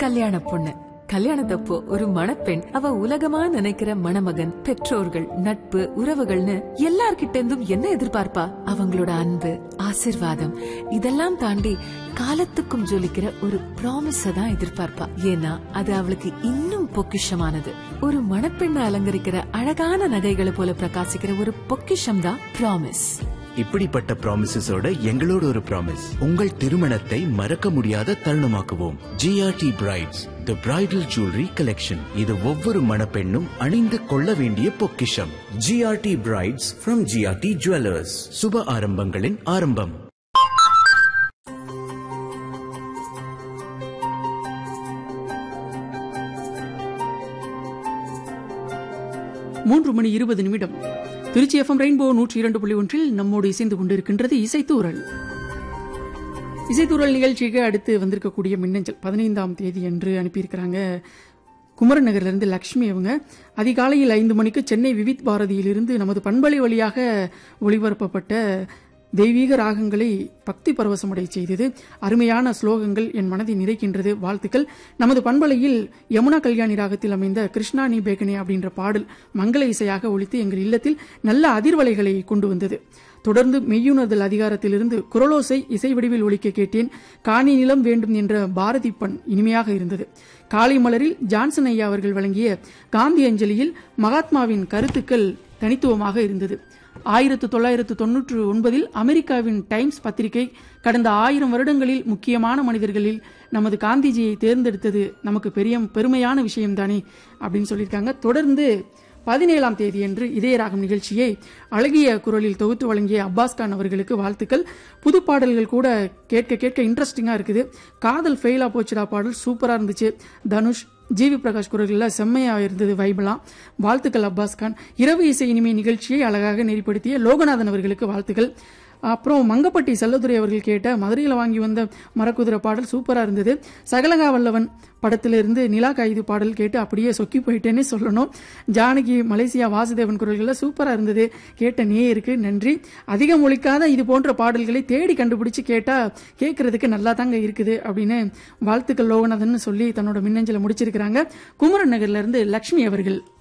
கல்யாண பொண்ணு கல்யாணத்தப்போ ஒரு மணப்பெண் அவ உலகமா நினைக்கிற மணமகன் பெற்றோர்கள் நட்பு உறவுகள்னு எல்லார்கிட்ட இருந்தும் என்ன எதிர்பார்ப்பா அவங்களோட அன்பு ஆசிர்வாதம் இதெல்லாம் தாண்டி காலத்துக்கும் ஜொலிக்கிற ஒரு ப்ராமிஸ தான் எதிர்பார்ப்பா ஏன்னா அது அவளுக்கு இன்னும் பொக்கிஷமானது ஒரு மணப்பெண்ணை அலங்கரிக்கிற அழகான நகைகளை போல பிரகாசிக்கிற ஒரு பொக்கிஷம் தான் ப்ராமிஸ் இப்படிப்பட்ட ப்ராமிசஸோட எங்களோட ஒரு ப்ராமிஸ் உங்கள் திருமணத்தை மறக்க முடியாத தருணமாக்குவோம் GRT brides the bridal jewellery collection இது ஒவ்வொரு மணப்பெண்ணும் அணிந்து கொள்ள வேண்டிய பொக்கிஷம் GRT brides from GRT jewellers சுப ஆரம்பங்களின் ஆரம்பம் மூன்று மணி இருபது நிமிடம் திருச்சி எஃப்எம் ரெயின்போ நூற்றி இரண்டு புள்ளி ஒன்றில் நம்மோடு இசைந்து கொண்டிருக்கின்றது இசைத்தூரல் இசைத்தூரல் நிகழ்ச்சிக்கு அடுத்து வந்திருக்கக்கூடிய மின்னஞ்சல் பதினைந்தாம் தேதி என்று அனுப்பியிருக்கிறாங்க குமரன் நகர்லேருந்து லக்ஷ்மி அவங்க அதிகாலையில் ஐந்து மணிக்கு சென்னை விவித் பாரதியிலிருந்து நமது பண்பலை வழியாக ஒளிபரப்பப்பட்ட தெய்வீக ராகங்களை பக்தி பரவசமடை செய்தது அருமையான ஸ்லோகங்கள் என் மனதை நிறைக்கின்றது வாழ்த்துக்கள் நமது பண்பலையில் யமுனா கல்யாணி ராகத்தில் அமைந்த கிருஷ்ணா நீ பேகனே அப்படின்ற பாடல் மங்கள இசையாக ஒழித்து எங்கள் இல்லத்தில் நல்ல அதிர்வலைகளை கொண்டு வந்தது தொடர்ந்து மெய்யுணர்தல் அதிகாரத்திலிருந்து குரலோசை இசை வடிவில் ஒழிக்க கேட்டேன் காணி நிலம் வேண்டும் என்ற பாரதி பண் இனிமையாக இருந்தது காலை மலரில் ஜான்சன் ஐயா அவர்கள் வழங்கிய காந்தி அஞ்சலியில் மகாத்மாவின் கருத்துக்கள் தனித்துவமாக இருந்தது ஆயிரத்து தொள்ளாயிரத்து தொன்னூற்று ஒன்பதில் அமெரிக்காவின் டைம்ஸ் பத்திரிகை கடந்த ஆயிரம் வருடங்களில் முக்கியமான மனிதர்களில் நமது காந்திஜியை தேர்ந்தெடுத்தது நமக்கு பெரிய பெருமையான விஷயம்தானே அப்படின்னு சொல்லியிருக்காங்க தொடர்ந்து பதினேழாம் தேதியன்று இதய ராகம் நிகழ்ச்சியை அழகிய குரலில் தொகுத்து வழங்கிய அப்பாஸ் கான் அவர்களுக்கு வாழ்த்துக்கள் புது பாடல்கள் கூட கேட்க கேட்க இன்ட்ரெஸ்டிங்காக இருக்குது காதல் ஃபெயிலா போச்சுடா பாடல் சூப்பராக இருந்துச்சு தனுஷ் ஜிவி பிரகாஷ் குரல்களில் செம்மையாக இருந்தது வைபலாம் வாழ்த்துக்கள் அப்பாஸ் கான் இரவு இசை இனிமை நிகழ்ச்சியை அழகாக நெறிப்படுத்திய லோகநாதன் அவர்களுக்கு வாழ்த்துக்கள் அப்புறம் மங்கப்பட்டி செல்லதுரை அவர்கள் கேட்ட மதுரையில் வாங்கி வந்த மரக்குதிரை பாடல் சூப்பராக இருந்தது சகலகா வல்லவன் படத்திலிருந்து நிலா காயுது பாடல் கேட்டு அப்படியே சொக்கி போயிட்டேன்னே சொல்லணும் ஜானகி மலேசியா வாசுதேவன் குரல்களில் சூப்பராக இருந்தது கேட்ட நேயருக்கு நன்றி அதிகம் ஒழிக்காத இது போன்ற பாடல்களை தேடி கண்டுபிடிச்சு கேட்டால் கேட்கறதுக்கு நல்லா தாங்க இருக்குது அப்படின்னு வாழ்த்துக்கள் லோகநாதன் சொல்லி தன்னோட மின்னஞ்சலை முடிச்சிருக்கிறாங்க குமரன் நகர்ல இருந்து லக்ஷ்மி அவர்கள்